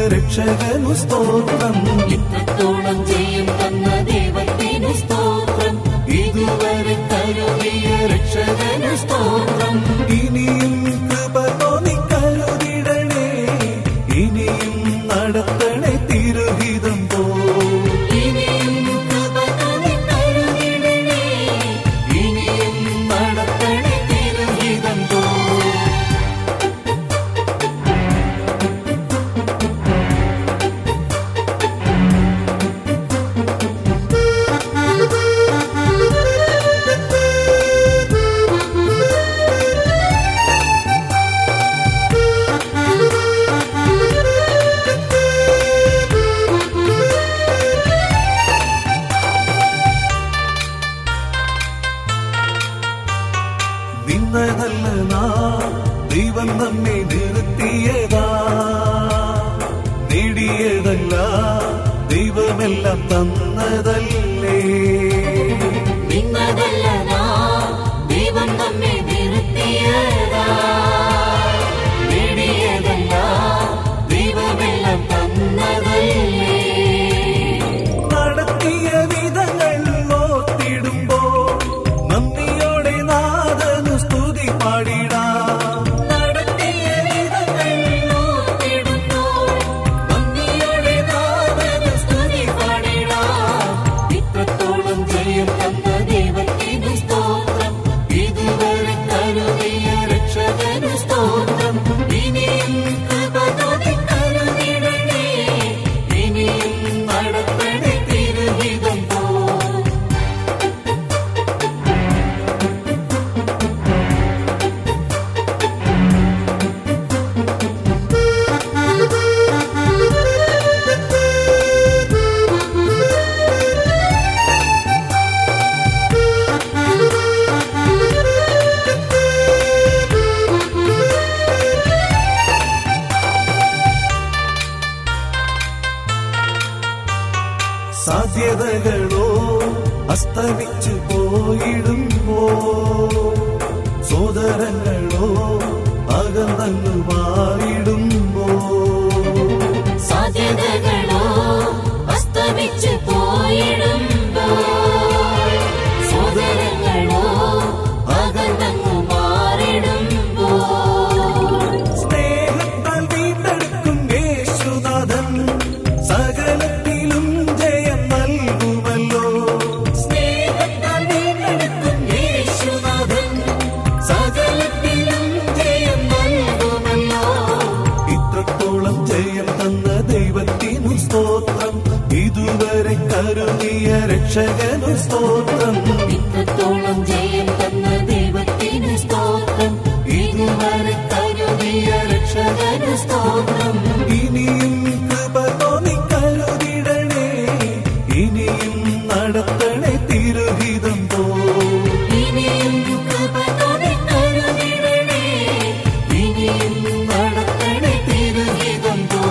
രക്ഷകനു സ്തോത്രം ഇത്രത്തോളം ജയം തന്ന ദൈവത്തിനു സ്തോത്രം ഇതുവരെ കരുതിയ രക്ഷകനു സ്തോത്രം ഇനിയും കൃപ തോന്നി കരുതിടണേ ഇനിയും നടത്തണേ തിരുഹിതം പോ ഇനിയും കൃപ തോന്നി കരുതിടണേ. ഇനിയും നടത്തണേ തിരുഹിതം പോ നിന്നതല്ല നാ ദൈവം നമ്മെ നിർത്തിയതാ നേടിയതല്ല ദൈവമെല്ലാം തന്നതല്ലേ നിന്നതല്ല നാം, ദൈവം നമ്മെ നിർത്തിയതാ. നേടിയതല്ല, ദൈവമെല്ലാം തന്നതല്ലേ. നടത്തിയ വിധങ്ങൾ ഓർത്തിടുമ്പോ നന്ദിയോടെ നാദനു സ്തുതി പാടിടാം നടത്തിയ വിധങ്ങൾ ഓർത്തിടുമ്പോൾ, നന്ദിയോടെ നാഥന് സ്തുതി പാടിടാം. ഇത്രത്തോളം ജയം തന്ന ദൈവത്തിനു സ്തോത്രം ഇതുവരെ കരുതിയ രക്ഷകനു സ്തോത്രം ഇനിയും കൃപ തോന്നി കരുതിടണേ ഇനിയും നടത്തണേ തിരുഹിതം പോ സാധ്യതകളോ അസ്തമിച്ചു പോയിടുമ്പോ സോദരങ്ങളോ അകന്നങ്ങു മാറിടുമ്പോ സാധ്യതകളോ അസ്തമിച്ചു പോയിടുമ്പോൾ സോദരങ്ങളോ അകന്നങ്ങു മാറിടുമ്പോൾ സ്നേഹത്താൽ വീണ്ടെടുക്കും യേശുനാഥൻ സകലത്തിലും ജയം നൽകുമല്ലോ സ്നേഹത്താൽ വീണ്ടെടുക്കും യേശുനാഥൻ സകലത്തിലും ജയം നൽകുമല്ലോ ഇത്രത്തോളം ജയം തന്ന ദൈവത്തിനു സ്തോത്രം ഇതുവരെ കരുതിയ രക്ഷകനു സ്തോത്രം ഇത്രത്തോളം ജയം തന്ന ദൈവത്തിനു സ്തോത്രം ഇതുവരെ കരുതിയ രക്ഷകനു സ്തോത്രം ഇനിയും കൃപ തോന്നി കരുതിടണേ ഇനിയും നടത്തണേ തിരുഹിതം പോ ഇനിയും കൃപ തോന്നി കരുതിടണേ. ഇനിയും നടത്തണേ തിരുഹിതം പോ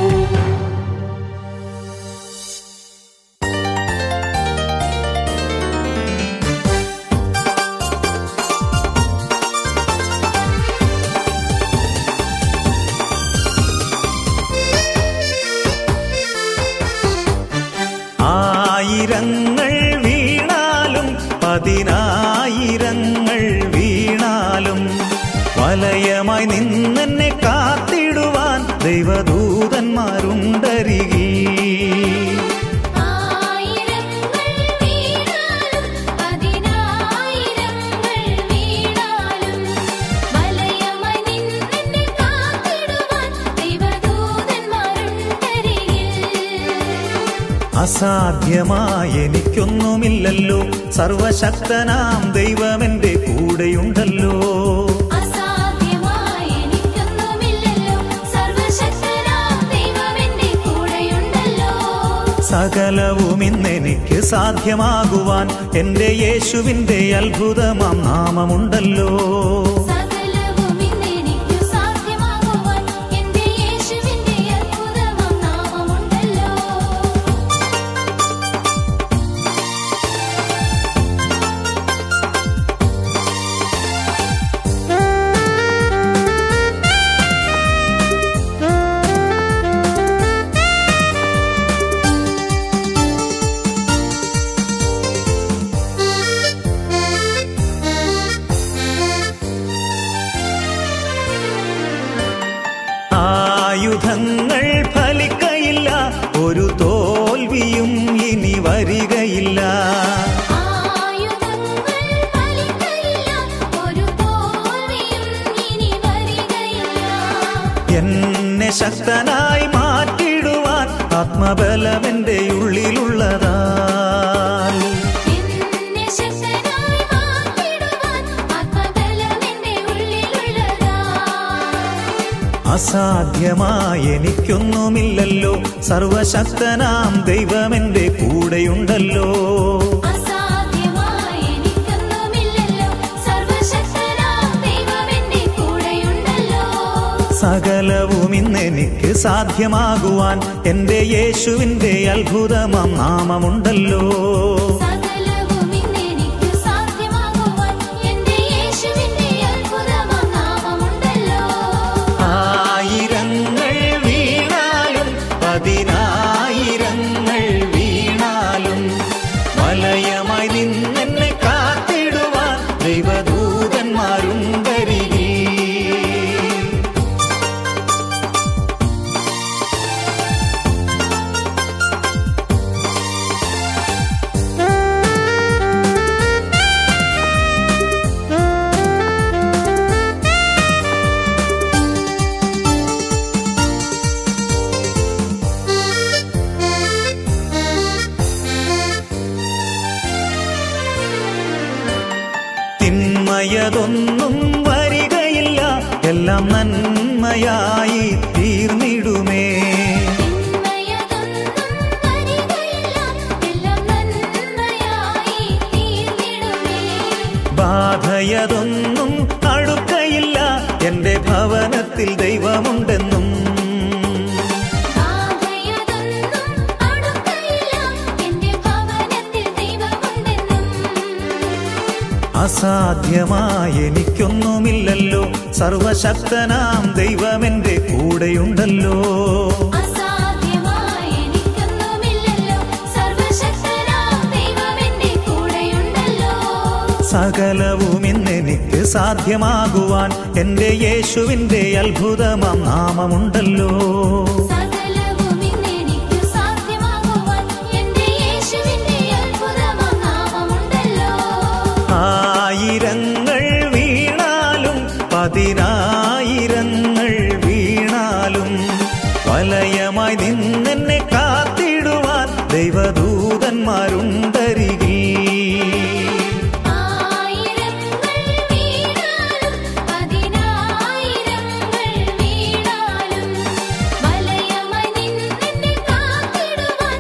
ആയിരങ്ങൾ വീണാലും പതിനായിരങ്ങൾ വീണാലും വലയമായി നിന്നെന്നെ കാത്തിടുവാൻ ദൈവദൂതന്മാരുണ്ടരികി ആയിരങ്ങൾ വീണാലും പതിനായിരങ്ങൾ വീണാലും വലയമായി നിന്നെ കാത്തിടുവാൻ ദൈവദൂതന്മാരുണ്ടരികിൽ അസാധ്യമായ എനിക്കൊന്നുമില്ലല്ലോ സർവശക്തനാം ദൈവമെന്റെ കൂടെയുണ്ടല്ലോ അസാധ്യമായി എനിക്കൊന്നുമില്ലല്ലോ സർവശക്തനാം ദൈവമെന്റെ കൂടെയുണ്ടല്ലോ സകലവും ഇന്നെനിക്ക് സാധ്യമാകുവാൻ എന്റെ യേശുവിന്റെ അത്ഭുതമാം നാമമുണ്ടല്ലോ സകലവും ഇന്നെനിക്കു സാധ്യമാകുവാൻ എന്റെ യേശുവിന്റെ അത്ഭുതമാം നാമമുണ്ടല്ലോ ആ ശക്തനായി മാറ്റിടുവാൻ ആത്മബലമെന്റെ ഉള്ളിലുള്ളതാ എന്നെ ശക്തനായി മാറ്റിടുവാൻ ആത്മബലം എന്റെ ഉള്ളിലുള്ളതാ അസാധ്യമായി എനിക്കൊന്നുമില്ലല്ലോ സർവശക്തനാം ദൈവമെന്റെ കൂടെയുണ്ടല്ലോ അസാധ്യമായി എനിക്കൊന്നുമില്ലല്ലോ സർവശക്തനാം ദൈവം എന്റെ കൂടെയുണ്ടല്ലോ സകലവും ഇന്നെനിക്ക് സാധ്യമാകുവാൻ എന്റെ യേശുവിന്റെ അത്ഭുതമാം നാമമുണ്ടല്ലോ സകലവും ഇന്നെനിക്കു സാധ്യമാകുവാൻ എന്റെ യേശുവിന്റെ അത്ഭുതമാം നാമമുണ്ടല്ലോ ആയിരങ്ങൾ വീണാലും പതിനായിരങ്ങൾ വീണാലും വലയമായി നിന്നെന്നെ കാത്തിടുവാൻ ദൈവദൂതന്മാരുണ്ടരികേ തിന്മയതൊന്നും വരികയില്ല എല്ലാം നന്മയായി തീർന്നിടുമേ തിന്മയതൊന്നും വരികയില്ല എല്ലാം നന്മയായി തീർന്നിടുമേ ബാധയതൊന്നും അടുക്കയില്ല എന്റെ ഭവനത്തിൽ ദൈവമുണ്ടെന്നും ബാധയതൊന്നും അടുക്കയില്ല എന്റെ ഭവനത്തിൽ ദൈവമുണ്ടെന്നും അസാധ്യമായി എനിക്കൊന്നുമില്ലല്ലോ സർവശക്തനാം ദൈവമെന്റെ കൂടെയുണ്ടല്ലോ അസാധ്യമായി എനിക്കൊന്നുമില്ലല്ലോ സർവശക്തനാം ദൈവം എന്റെ കൂടെയുണ്ടല്ലോ സകലവും ഇന്നെനിക്ക് സാധ്യമാകുവാൻ എന്റെ യേശുവിന്റെ അത്ഭുതമാം നാമമുണ്ടല്ലോ സകലവും ഇന്നെനിക്കു സാധ്യമാകുവാൻ എന്റെ യേശുവിന്റെ അത്ഭുതമാം നാമമുണ്ടല്ലോ ആയിരങ്ങൾ വീണാലും പതിനായിരങ്ങൾ വീണാലും വലയമായി നിന്നെന്നെ കാത്തിടുവാൻ ദൈവദൂതന്മാരുണ്ടരികിൽ ആയിരങ്ങൾ വീണാലും പതിനായിരങ്ങൾ വീണാലും വലയമായി നിന്നെ കാത്തിടുവാൻ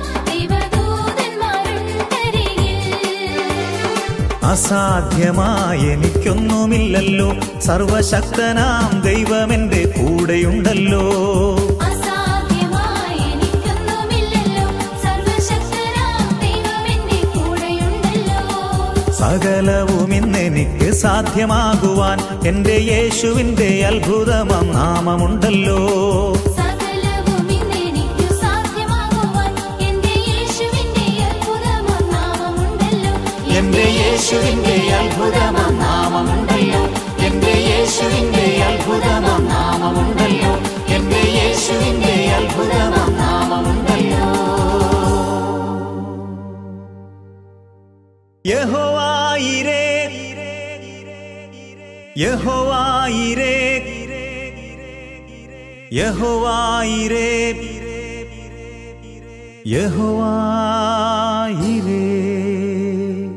ദൈവദൂതന്മാരുണ്ടരികിൽ അസാധ്യമായി എനിക്കൊന്നുമില്ലല്ലോ സർവശക്തനാം ദൈവമെന്റെ കൂടെയുണ്ടല്ലോ അസാധ്യമായി എനിക്കൊന്നുമില്ലല്ലോ സർവശക്തനാം ദൈവം എന്റെ കൂടെയുണ്ടല്ലോ സകലവും ഇന്നെനിക്ക് സാധ്യമാകുവാൻ എന്റെ യേശുവിന്റെ അത്ഭുതമാം നാമമുണ്ടല്ലോ സകലവും ഇന്നെനിക്കു സാധ്യമാകുവാൻ എന്റെ യേശുവിന്റെ അത്ഭുതമാം നാമമുണ്ടല്ലോ എന്റെ യേശുവിന്റെ അത്ഭുതമാം നാമമുണ്ടല്ലോ എന്റെ യേശുവിന്റെ അത്ഭുതമാം നാമമുണ്ടല്ലോ എന്റെ യേശുവിന്റെ അത്ഭുതമാം നാമമുണ്ടല്ലോ യഹോവായിരേ യഹോവായിരേ യഹോവായിരേ യഹോവായിരേ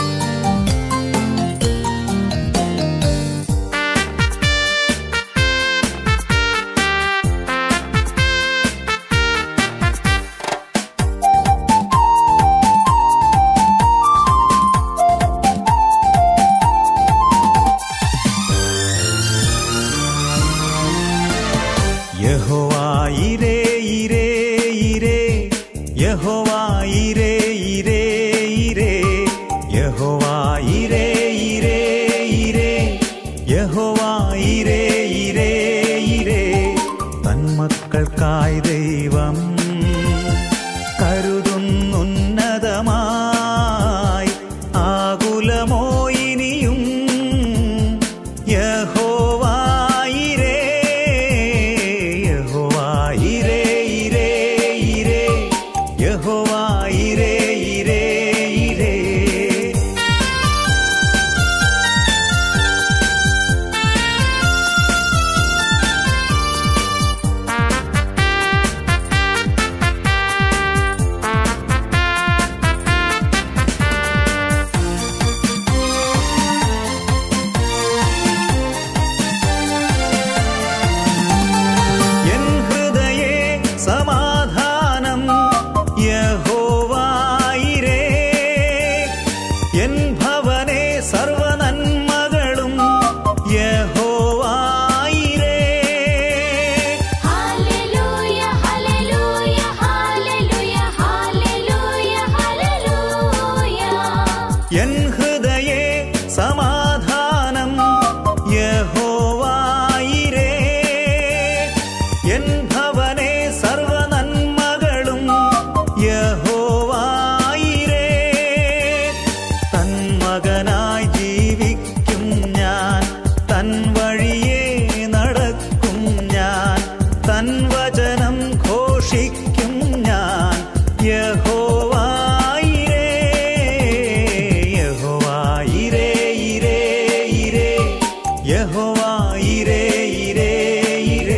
യഹോവായിരേ ഇരേ ഇരേ യഹോവായിരേ ഇരേ ഇരേ യഹോവായിരേ ഇരേ ഇരേ യഹോവായിരേ ഇരേ ഇരേ തന്മക്കൾക്കായി ദൈവം കരുതുന്നുന്നതമായി ആകുലമോ ഇനിയും യഹോവായിരേ യഹോവായിരേ ഇരേ ഇരേ യഹോവായിരേ ഇരേ ഇരേ സമാധാനം യഹോവായിരേ എൻ ഭവനെ സർവനന്മകളും യഹോവായിരേ ഹല്ലേലൂയ ഹല്ലേലൂയ ഹല്ലേലൂയ ഹല്ലേലൂയ ഹല്ലേലൂയ എൻ ഹൃദയേ സമാധാനം യഹോവായിരേ എൻ ഭവനെ സർവനന്മകളും യഹോവായിരേ തൻ മകനായി ജീവിക്കും ഞാൻ തൻ വഴിയെ നടക്കും ഞാൻ തൻ വചനം ഘോഷിക്കും ഞാൻ യഹോവായിരേ യഹോവായിരേ ഇരേ ഇരേ യഹോവായിരേ ഇരേ ഇരേ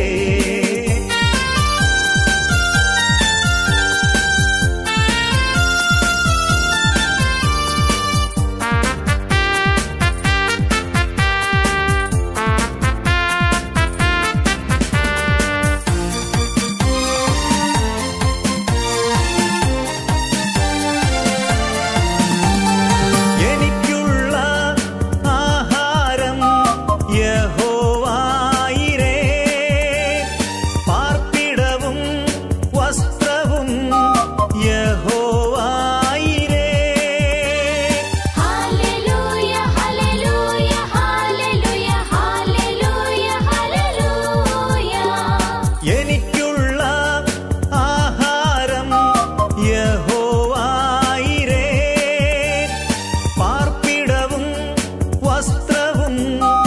എനിക്കുള്ള ആഹാരം യഹോവായിരേ പാർപ്പിടവും വസ്ത്രവും യഹോവായിരേ ഹല്ലേലൂയ ഹല്ലേലൂയ ഹല്ലേലൂയ ഹല്ലേലൂയ ഹല്ലേലൂയ എനിക്കുള്ള ആഹാരം യഹോവായിരേ പാർപ്പിടവും വസ്ത്രവും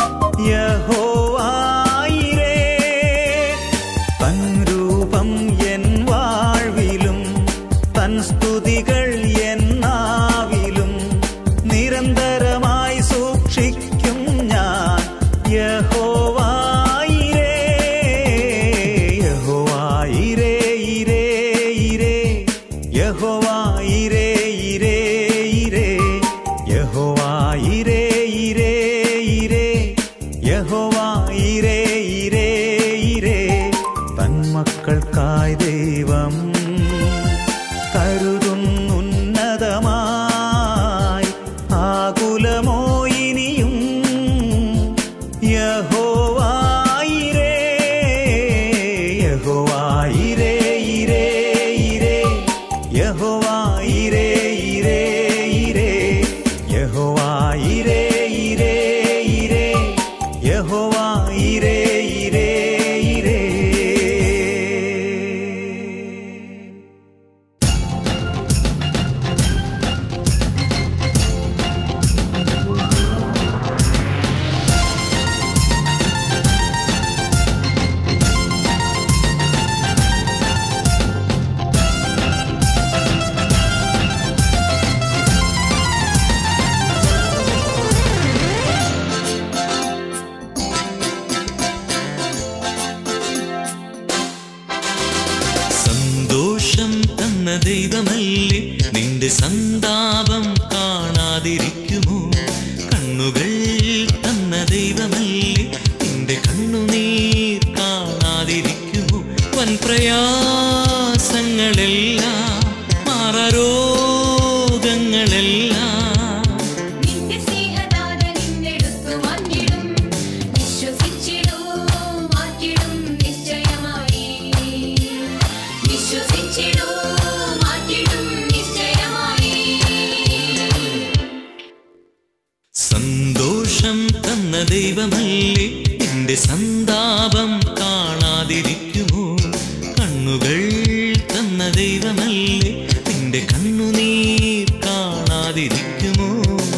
യഹോവായിരേ തൻ രൂപം എൻ വാഴ്വിലും തൻ സ്തുതികൾ എൻ നാവിലും നിരന്തരമായി സൂക്ഷിക്കും ഞാൻ യഹോവായിരേ യഹോവായിരേ ഇരേ ഇരേ യഹോവായിരേ ഇരേ ഇരേ യഹോവായിരേ ഇരേ ഇരേ യഹോവായിരേ ഇരേ ഇരേ തന്മക്കൾക്കായി ദൈവം കരുതുന്നുന്നതമായി ആകുലമോ ഇനിയും യഹോവായിരേ യഹോവായിരേ ഇരേ ഇരേ യഹോവായിരേ ഇരേ ഇരേ യഹോവായിരേ ഇരേ ഇരേ യഹോവായിരേ ഇരേ ഇരേ സന്തോഷം തന്ന ദൈവമല്ലേ നിന്റെ സന്താപം കാണാതിരിക്കുമോ കണ്ണുകൾ തന്ന ദൈവമല്ലേ നിന്റെ കണ്ണുനീർ കാണാതിരിക്കുമോ വൻ പ്രയാസങ്ങളെല്ലാം മാറരോഗങ്ങളെല്ലാം നിന്റെ സ്നേഹദാത നിന്നെടുത്തു മാറ്റിടും വിശ്വസിച്ചിടൂ മാറ്റിടും നിശ്ചയമായി വിശ്വസിച്ചിടൂ മാറ്റിടും നിശ്ചയമായി സന്തോഷം തന്ന ദൈവമല്ലേ നിന്റെ സന്താപം കാണാതിരിക്കുമോ കണ്ണുകൾ തന്ന ദൈവമല്ലേ നിന്റെ കണ്ണുനീർ കാണാതിരിക്കുമോ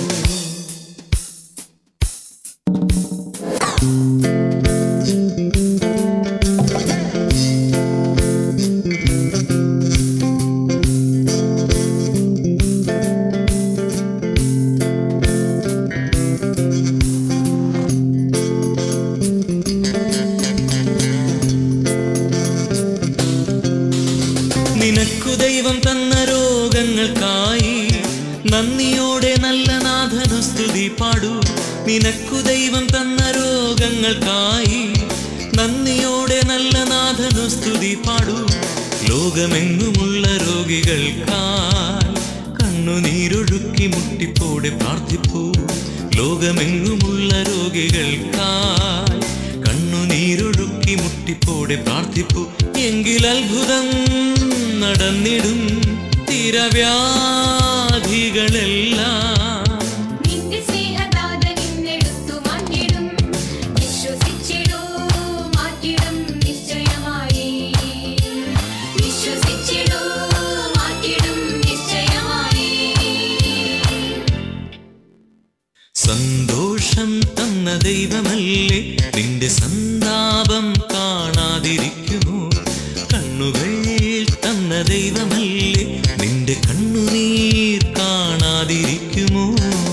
നിനക്കു ദൈവം തന്ന രോഗങ്ങൾക്കായി നന്ദിയോടെ നല്ല നാഥനു സ്തുതി പാടൂ നിനക്കു ദൈവം തന്ന രോഗങ്ങൾക്കായി നന്ദിയോടെ നല്ല നാഥനു സ്തുതി പാടൂ ലോകമെങ്ങുമുള്ള രോഗികൾക്കായി കണ്ണുനീരൊഴുക്കി മുട്ടിപ്പോടെ പ്രാർത്ഥിപ്പൂ ലോകമെങ്ങുമുള്ള രോഗികൾക്കായി കണ്ണുനീരൊഴുക്കി മുട്ടിപ്പോടെ പ്രാർത്ഥിപ്പൂ എങ്കിൽ അത്ഭുതം നടന്നിടും തിരവ്യാധികളെല്ലാം നിന്റെ സ്നേഹദാത നിന്നെടുത്തു മാറ്റിടും വിശ്വസിച്ചിടൂ മാറ്റിടും നിശ്ചയമായി വിശ്വസിച്ചിടൂ മാറ്റിടും നിശ്ചയമായി സന്തോഷം തന്ന ദൈവമല്ലേ നിന്റെ സന്താപം കാണാതിരിക്കുമോ കണ്ണുകൾ തന്ന ദൈവമല്ലേ നിന്റെ കണ്ണുനീർ കാണാതിരിക്കുമോ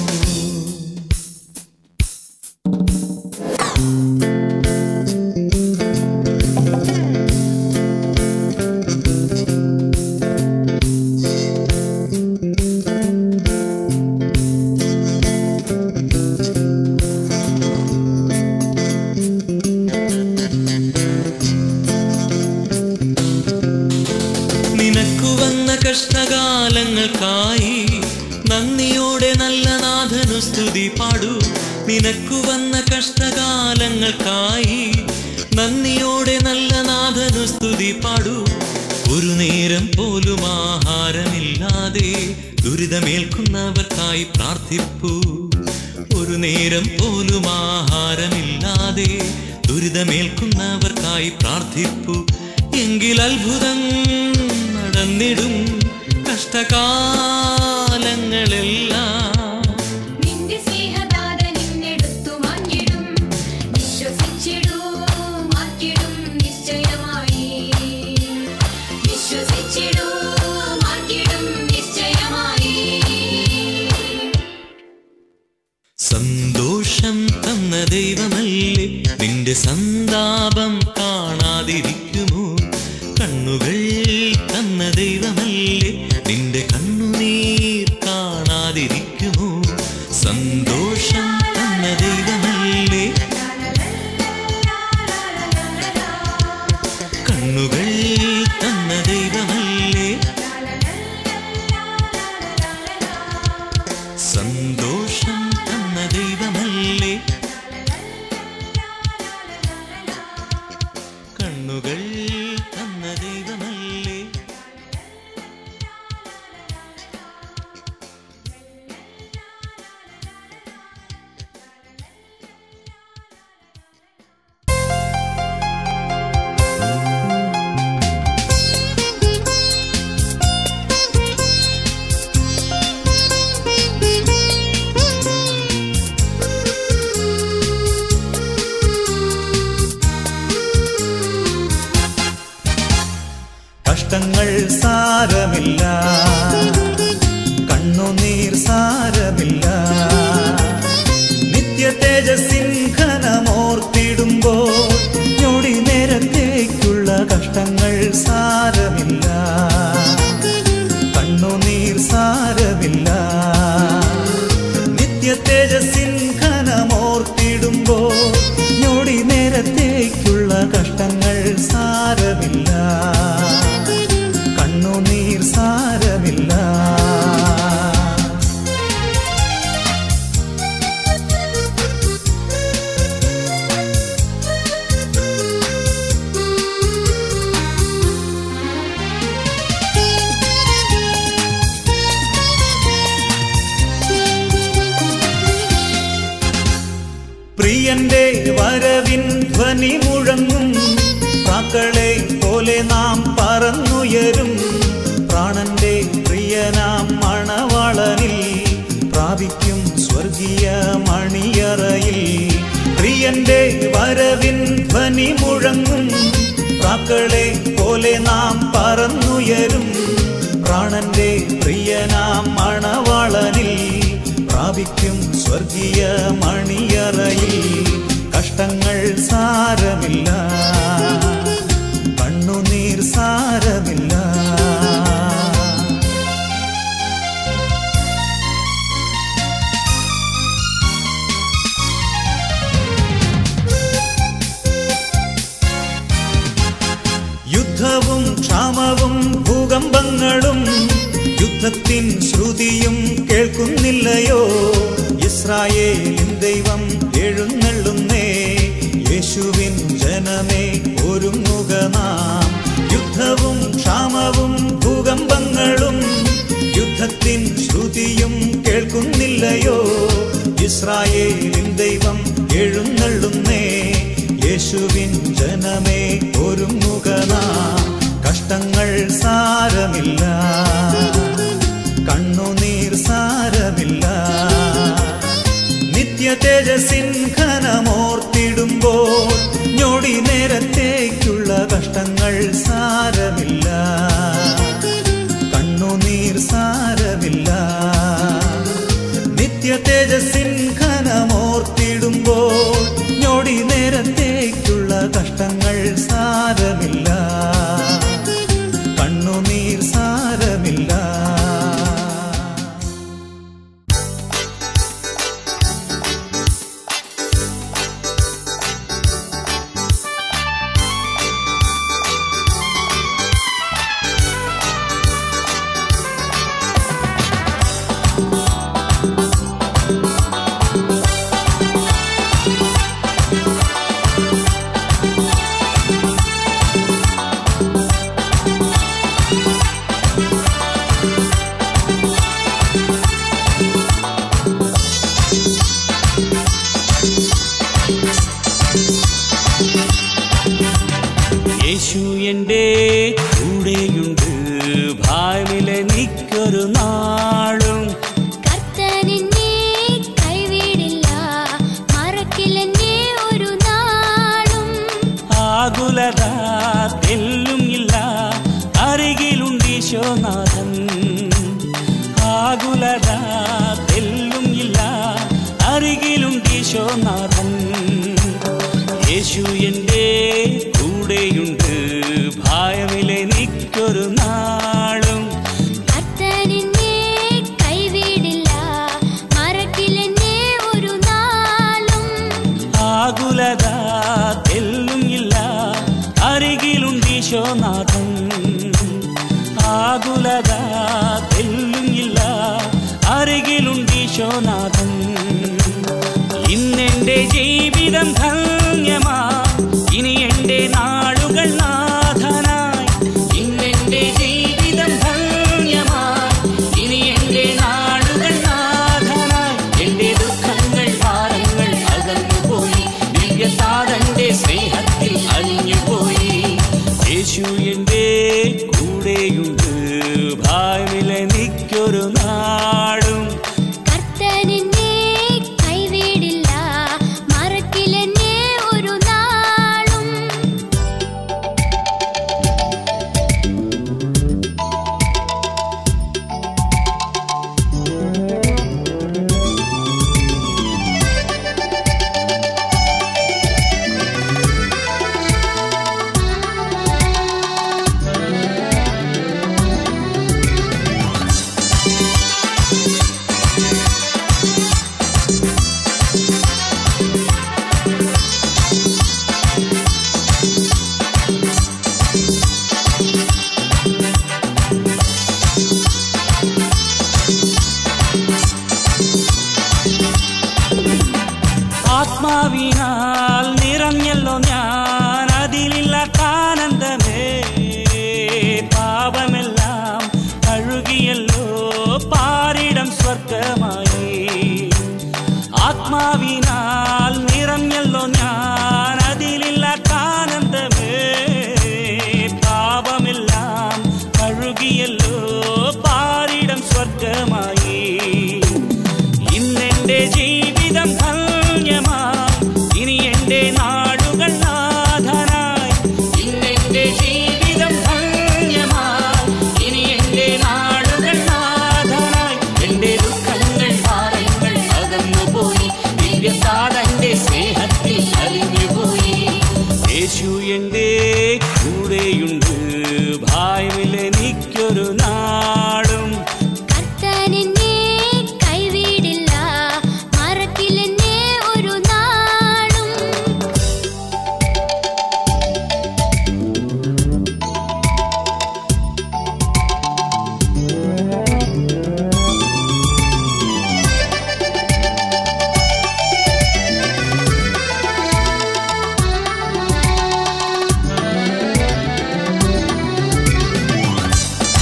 നിനക്കു വന്ന കഷ്ടകാലങ്ങൾക്കായി നന്ദിയോടെ നല്ല നാഥനു സ്തുതി പാടൂ നിനക്കു വന്ന കഷ്ടകാലങ്ങൾക്കായി നന്ദിയോടെ നല്ല നാഥനു സ്തുതി പാടൂ ഒരു നേരം പോലും ആഹാരമില്ലാതെ ദുരിതമേൽക്കുന്നവർക്കായി പ്രാർത്ഥിപ്പൂ ഒരു നേരം പോലും ആഹാരമില്ലാതെ ദുരിതമേൽക്കുന്നവർക്കായി പ്രാർത്ഥിപ്പൂ എങ്കിൽ അത്ഭുതം നടന്നിടും കഷ്ടകാലങ്ങളെല്ലാം നിന്റെ സ്നേഹദാത നിന്നെടുത്തു മാറ്റിടും വിശ്വസിച്ചിടൂ മാറ്റിടും നിശ്ചയമായി വിശ്വസിച്ചിടൂ മാറ്റിടും നിശ്ചയമായി സന്തോഷം തന്ന ദൈവമല്ലേ നിന്റെ സന്താപം കാണാതിരിക്കുമോ കണ്ണുകൾ തന്ന ദൈവമല്ലേ നിന്റെ കണ്ണുനീർ കാണാതിരിക്കുമോ സന്തോഷം തന്ന ദൈവമല്ലേ കണ്ണുകൾ തന്ന ദൈവമല്ലേ സന്തോഷം തന്ന ദൈവമല്ലേ കണ്ണുകൾ തന്ന ദൈവമല്ലേ കഷ്ടങ്ങൾ സാരമില്ല കണ്ണുനീർ സാരമില്ല നിത്യ തേജസ്സിൻ ഘനമോർത്തിടുമ്പോൾ ഞൊടി നേരത്തേക്കുള്ള കഷ്ടങ്ങൾ സാരമില്ല കണ്ണുനീർ സാരമില്ല നിത്യ തേജസ്സിൻ ഘനമോർത്തിടുമ്പോൾ ഞൊടി നേരത്തേക്കുള്ള കഷ്ടങ്ങൾ സാരമില്ല കണ്ണുനീർ സാരമില്ല പ്രിയന്റെ വരവിൻ ധ്വനി മുഴങ്ങും പ്രാക്കളെ പോലെ നാം പറന്നുയരും പ്രാണന്റെ പ്രിയനാം മണവളനിൽ പ്രാപിക്കും സ്വർഗീയ മണിയറയിൽ പ്രിയന്റെ വരവിൻ ധ്വനി മുഴങ്ങും പ്രാക്കളെ പോലെ നാം പറന്നുയരും പ്രാണന്റെ പ്രിയനാം മണവളനിൽ പ്രാപിക്കും സ്വർഗീയ മണിയറയിൽ കഷ്ടങ്ങൾ സാരമില്ല കണ്ണുനീർ സാരമില്ല യുദ്ധവും ക്ഷാമവും ഭൂകമ്പങ്ങളും യുദ്ധത്തിൻ ശ്രുതിയും കേൾക്കുന്നില്ലയോ ഇസ്രായേലിൻ ദൈവം എഴുന്നള്ളുന്നേ യേശുവിൻ ജനമേ ഒരുങ്ങുക നാം യുദ്ധവും ക്ഷാമവും ഭൂകമ്പങ്ങളും യുദ്ധത്തിൻ ശ്രുതിയും കേൾക്കുന്നില്ലയോ ഇസ്രായേലിൻ ദൈവം എഴുന്നള്ളുന്നേ യേശുവിൻ ജനമേ ഒരുങ്ങുക നാം കഷ്ടങ്ങൾ സാരമില്ല കണ്ണുനീർ സാരമില്ല നിത്യ തേജസ്സിൻ ഘനമോർത്തിടുമ്പോൾ ഞൊടി നേരത്തേക്കുള്ള കഷ്ടങ്ങൾ സാരമില്ല കണ്ണുനീർ സാരമില്ല നിത്യ തേജസ്സിൻ ഘനമോർത്തിടുമ്പോൾ ഞൊടി നേരത്തേക്കുള്ള കഷ്ടങ്ങൾ സാരമില്ല കണ്ണുനീർ സാരമില്ല യേശു എൻ്റെ കൂടെയുണ്ട് ഭാവിലെ നിക്കൊരു നാളും കർത്തനെന്നെ കൈവിടില്ല മറക്കില്ലെന്നെ ഒരു നാളും ആകുലത തെല്ലും ഇല്ല അരികിലുണ്ട് ഈശോനാഥൻ ആകുലത തെല്ലും ഇല്ല അരികിലുണ്ട് ഈശോനാഥൻ യേശു എൻ്റെ കൂടെയുണ്ട് ഭയമിലെ നിക്കൊരു നാളും കർത്തനെന്നെ കൈവിടില്ല മറക്കില്ലെന്നെ ഒരു നാളും ആകുലത തെല്ലും ഇല്ല അരികിലുണ്ട് ഈശോനാഥൻ ആകുലത തെല്ലും ഇല്ല അരികിലുണ്ട് ഈശോനാഥൻ ഇന്നെന്റെ ജീവിതം ധന്യമാ ഇനി എന്റെ നാളുകൾ നാഥനായി ഇന്നെന്റെ ജീവിതം ധന്യമാ ഇനി എന്റെ നാളുകൾ നാഥനായി എന്റെ ദുഃഖങ്ങൾ ഭാരങ്ങൾ അകന്നുപോയി ദിവ്യസാധന്റെ സ്നേഹത്തിൽ അലിഞ്ഞുപോയി യേശു എന്റെ കൂടെയുണ്ട് ഭാവിലെ നിക്കൊരു നാടും കർത്തനെന്നെ കൈവിടില്ല മറക്കില്ലെന്നെ ഒരു നാളും ആത്മാവിനാൽ നിറഞ്ഞല്ലോ ഞാൻ അതിലില്ലാത്ത ആനന്ദമേ പാപമെല്ലാം കഴുകിയല്ലോ പാരിടം സ്വർഗമായി ആത്മാവിനാൽ നിറഞ്ഞല്ലോ ഞാൻ അതിലില്ലാത്ത ആനന്ദമേ പാപമെല്ലാം കഴുകിയല്ലോ പാരിടം സ്വർഗമായി ഇന്നെന്റെ ജീവിതം ധന്യമായി ഇനി എന്റെ നാടുകൾ നാഥനായി ഇന്നെന്റെ ജീവിതം ധന്യമായി ഇനി എന്റെ നാടുകൾ നാഥനായി എന്റെ ദുഃഖങ്ങൾ ഭാരങ്ങൾ അകന്നുപോയി ദിവ്യസാധന്റെ സ്നേഹത്തിൽ അലിഞ്ഞുപോയി യേശു എന്റെ കൂടെയുണ്ട് ഭാവിലെ നിക്കൊരു നാടും കർത്തനെന്നെ കൈവിടില്ല മറക്കില്ലെന്നെ ഒരു നാളും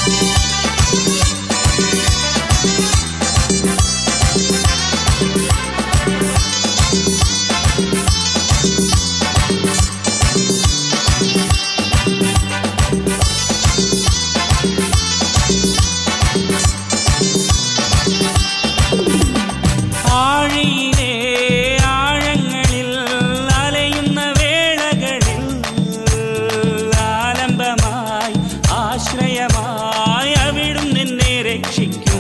ആഴിയിലെ ആഴങ്ങളിൽ അലയുന്ന വേളകളിൽ ആലംബമായി ആശ്രയമായി അവിടും നിന്നെ രക്ഷിക്കും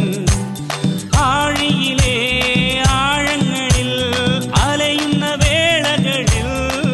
ആഴിയിലെ ആഴങ്ങളിൽ അലയുന്ന വേളകളിൽ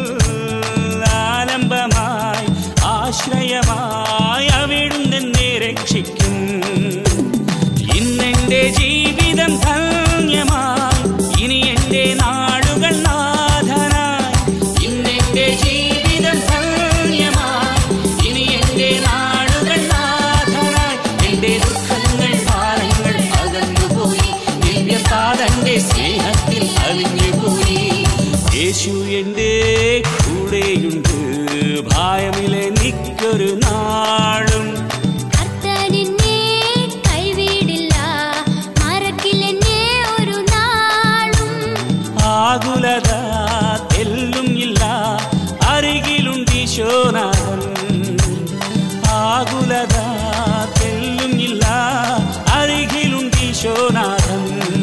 ആലംബമായി ആശ്രയമായി അവിടും നിന്നെ രക്ഷിക്കും ഇന്നെന്റെ ജീവിതം ധന്യമായി ഇനി എന്റെ നാടുകൾ നാഥനായി ഇന്നെന്റെ ജീവിതം ധന്യമായി ഇനി എന്റെ നാടുകൾ നാഥനായി എന്റെ ദുഃഖങ്ങൾ ഭാരങ്ങൾ അകന്നുപോയി ദിവ്യപാദന്റെ സ്നേഹത്തിൽ അലിഞ്ഞുപോയി യേശു എന്റെ കൂടെയുണ്ട് ഭയമിലെ നിക്കൊരു നാളും കർത്തനെന്നെ കൈവിടില്ല മറക്കില്ലെന്നെ ഒരു നാളും ആകുലത തെല്ലും ഇല്ല അരികിലുണ്ട് ഈശോനാഥൻ ആകുലത തെല്ലും ഇല്ല അരികിലുണ്ട് ഈശോനാഥൻ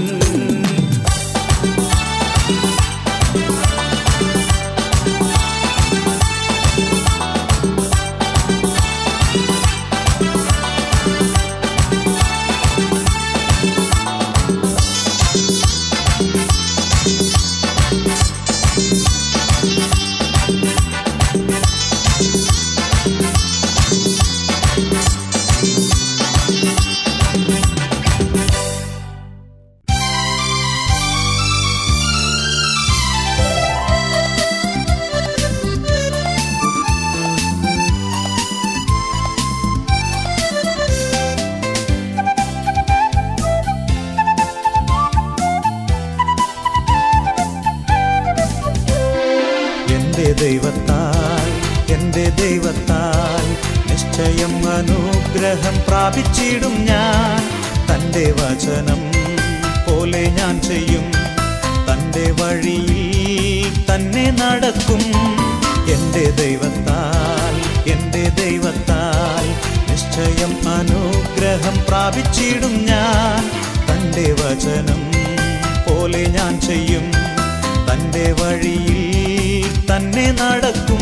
എന്റെ ദൈവത്താൽ എന്റെ ദൈവത്താൽ നിശ്ചയം അനുഗ്രഹം പ്രാപിച്ചിടും ഞാൻ തന്റെ വചനം പോലെ ഞാൻ ചെയ്യും തന്റെ വഴിയിൽ തന്നെ നടക്കും എന്റെ ദൈവത്താൽ എന്റെ ദൈവത്താൽ നിശ്ചയം അനുഗ്രഹം പ്രാപിച്ചിടും ഞാൻ തന്റെ വചനം പോലെ ഞാൻ ചെയ്യും തന്റെ വഴിയിൽ തന്നെ നടക്കും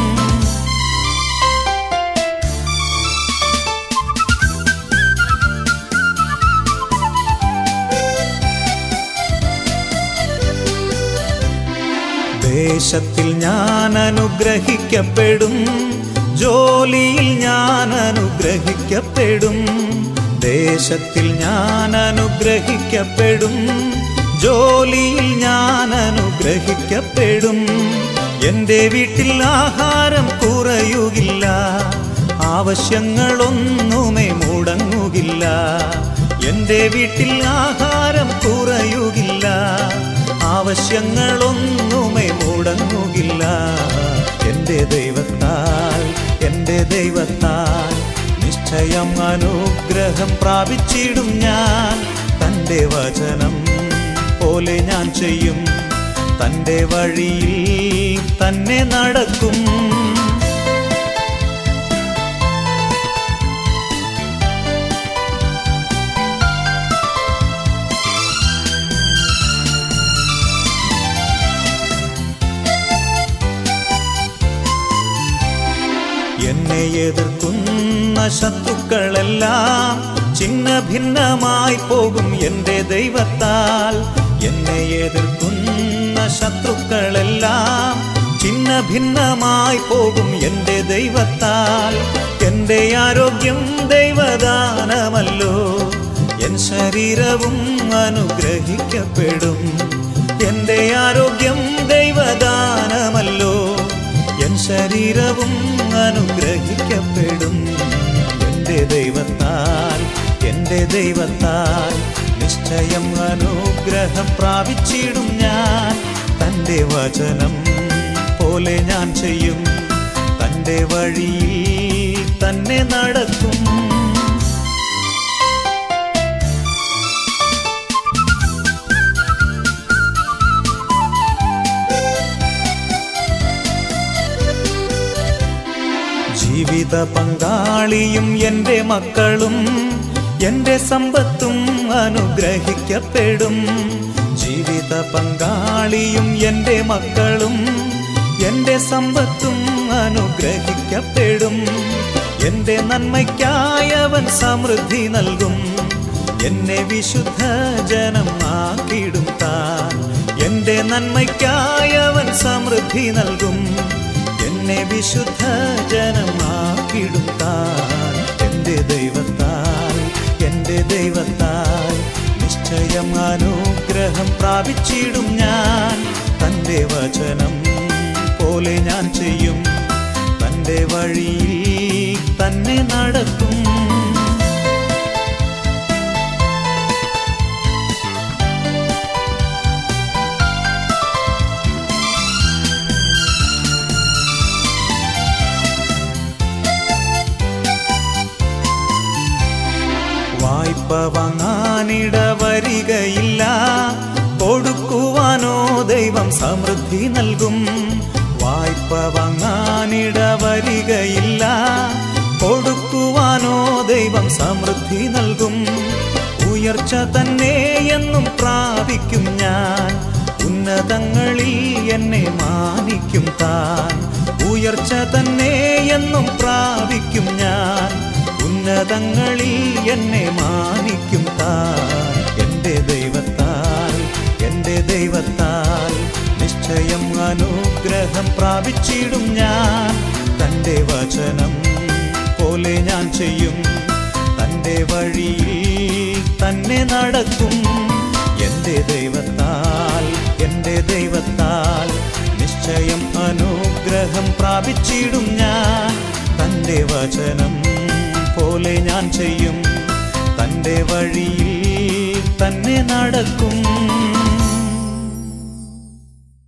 ദേശത്തിൽ ഞാൻ അനുഗ്രഹിക്കപ്പെടും ജോലിയിൽ ഞാൻ അനുഗ്രഹിക്കപ്പെടും ദേശത്തിൽ ഞാൻ അനുഗ്രഹിക്കപ്പെടും ജോലിയിൽ ഞാൻ അനുഗ്രഹിക്കപ്പെടും എൻ്റെ വീട്ടിൽ ആഹാരം കുറയുകില്ല ആവശ്യങ്ങളൊന്നുമേ മുടങ്ങുകില്ല എൻ്റെ വീട്ടിൽ ആഹാരം കുറയുകില്ല ആവശ്യങ്ങളൊന്നുമേ മുടങ്ങുകില്ല എൻ്റെ ദൈവത്താൽ എൻ്റെ ദൈവത്താൽ നിശ്ചയം അനുഗ്രഹം പ്രാപിച്ചിടും ഞാൻ തൻ്റെ വചനം പോലെ ഞാൻ ചെയ്യും തൻ്റെ വഴിയിൽ തന്നെ നടക്കും എന്നെ എതിർക്കുന്ന ശത്രുക്കളെല്ലാം ചിന്ന ഭിന്നമായി പോകും എൻ്റെ ദൈവത്താൽ എന്നെ എതിർക്കുന്ന ശത്രുക്കളെല്ലാം ചിന്ന ഭിന്നമായി പോകും എൻ്റെ ദൈവത്താൽ എൻ്റെ ആരോഗ്യം ദൈവദാനമല്ലോ എൻ ശരീരവും അനുഗ്രഹിക്കപ്പെടും എൻ്റെ ആരോഗ്യം ദൈവദാനമല്ലോ എൻ ശരീരവും അനുഗ്രഹിക്കപ്പെടും എൻ്റെ ദൈവത്താൽ എൻ്റെ ദൈവത്താൽ നിശ്ചയം അനുഗ്രഹം പ്രാപിച്ചിടും ഞാൻ തൻ്റെ വചനം പോലെ ഞാൻ ചെയ്യും തൻ്റെ വഴിയിൽ തന്നെ നടക്കും ജീവിത പങ്കാളിയും എൻ്റെ മക്കളും എൻ്റെ സമ്പത്തും അനുഗ്രഹിക്കപ്പെടും ജീവിത പങ്കാളിയും എൻ്റെ മക്കളും എൻ്റെ സമ്പത്തും അനുഗ്രഹിക്കപ്പെടും എൻ്റെ നന്മയ്ക്കായവൻ സമൃദ്ധി നൽകും എന്നെ വിശുദ്ധ ജനം ആക്കിയിടും താൻ എൻ്റെ നന്മയ്ക്കായവൻ സമൃദ്ധി നൽകും എന്നെ വിശുദ്ധ ജനമാക്കിടും താൻ എൻ്റെ ദൈവത്താൽ എൻ്റെ ദൈവത്താൽ നിശ്ചയം അനുഗ്രഹം പ്രാപിച്ചിടും ഞാൻ തൻ്റെ വചനം പോലെ ഞാൻ ചെയ്യും തൻ്റെ വഴിയിൽ തന്നെ നടക്കും വായ്പ വാങ്ങാനിട വരികയില്ല കൊടുക്കുവാനോ ദൈവം സമൃദ്ധി നൽകും വായ്പ വാങ്ങാനിട വരികയില്ല കൊടുക്കുവാനോ ദൈവം സമൃദ്ധി നൽകും ഉയർച്ച തന്നെ എന്നും പ്രാപിക്കും ഞാൻ ഉന്നതങ്ങളിൽ എന്നെ മാനിക്കും താൻ ഉയർച്ച തന്നെ എന്നും പ്രാപിക്കും ഞാൻ ഉന്നതങ്ങളിൽ എന്നെ മാനിക്കും താൻ എൻ്റെ ദൈവത്താൽ എൻ്റെ ദൈവത്താൽ നിശ്ചയം അനുഗ്രഹം പ്രാപിച്ചിടും ഞാൻ തൻ്റെ വചനം പോലെ ഞാൻ ചെയ്യും തൻ്റെ വഴിയിൽ തന്നെ നടക്കും എൻ്റെ ദൈവത്താൽ എൻ്റെ ദൈവത്താൽ നിശ്ചയം അനുഗ്രഹം പ്രാപിച്ചിടും ഞാൻ തൻ്റെ വചനം പോലെ ഞാൻ ചെയ്യും തൻ്റെ വഴിയിൽ തന്നെ നടക്കും